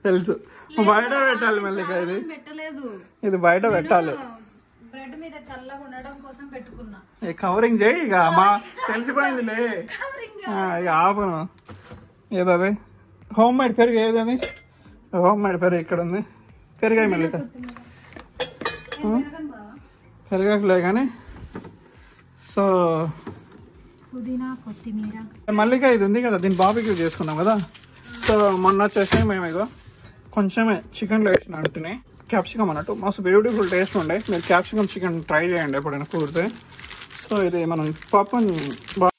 తెలుసు బయట పెట్టాలి మల్లిక ఇది పెట్టలేదు ఇది బయట పెట్టాలి బ్రెడ్ మీద చల్లగా ఉండడం కోసం పెట్టుకున్నా ఈ కవరింగ్ చేయి ఇక మా తెలిసిపోయిందిలే ఆ, ఇక ఆపను ఏదది హోమ్ మేడ్ పెరుగు ఏది అది హోమ్ మేడ్ పెరుగు ఇక్కడ ఉంది పెరిగాయి మల్లిక పెరగట్లే కానీ సో పుదీనా కొత్తిమీర మల్లిక ఇది ఉంది కదా దీన్ని బాబీక్యూ చేసుకున్నాం కదా సో మొన్న వచ్చేసి మేము ఇగో కొంచెమే చికెన్లో వేసిన అంటుని క్యాప్సికమ్ అన్నట్టు మస్తు బ్యూటిఫుల్ టేస్ట్ ఉండే మీరు క్యాప్సికమ్ చికెన్ ట్రై చేయండి ఎప్పుడైనా కుదిరితే సో ఇది మనం పాపన్